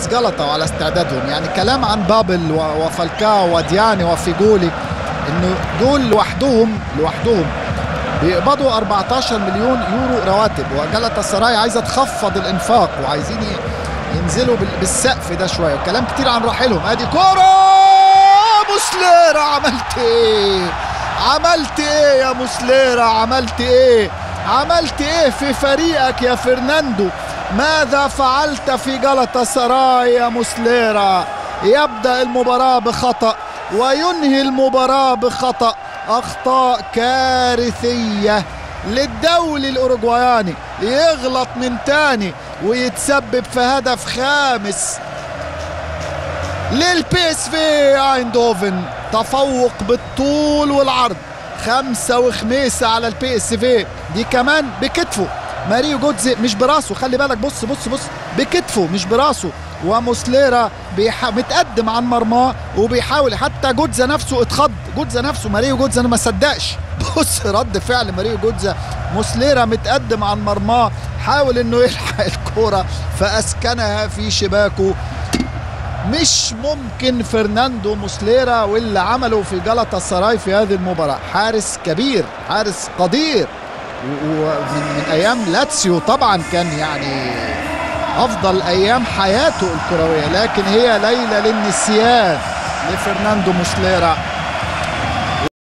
حارس جلطة وعلى استعدادهم يعني كلام عن بابل و- وفالكاو ودياني وفيجولي انه دول لوحدهم لوحدهم بيقبضوا 14 مليون يورو رواتب وجلطة سراي عايزه تخفض الانفاق وعايزين ي- ينزلوا بال- بالسقف ده شويه وكلام كتير عن رحيلهم ادي كوره مسليرة عملت ايه عملت ايه يا مسليرة عملت ايه عملت ايه في فريقك يا فرناندو ماذا فعلت في جلطة سراي يا مسليرة يبدأ المباراة بخطأ وينهي المباراة بخطأ أخطاء كارثية للدولي الأوروغواياني يغلط من تاني ويتسبب في هدف خامس للبي اس في ايندوفن تفوق بالطول والعرض خمسة وخميسة على البي اس في دي كمان بكتفه ماريو جوتزي مش براسه خلي بالك بص بص بص بكتفه مش براسه وموسليرا بيح... متقدم عن مرماه وبيحاول حتى جوتزا نفسه اتخض جوتزا نفسه ماريو جوتزا انا ما صدقش بص رد فعل ماريو جوتزا موسليرا متقدم عن مرماه حاول انه يلحق الكوره فاسكنها في شباكه مش ممكن فرناندو موسليرا واللي عمله في جلطة سراي في هذه المباراة حارس كبير حارس قدير و- ومن من ايام لاتسيو طبعا كان يعني افضل ايام حياته الكروية لكن هي ليلة للنسيان لفرناندو موسليرا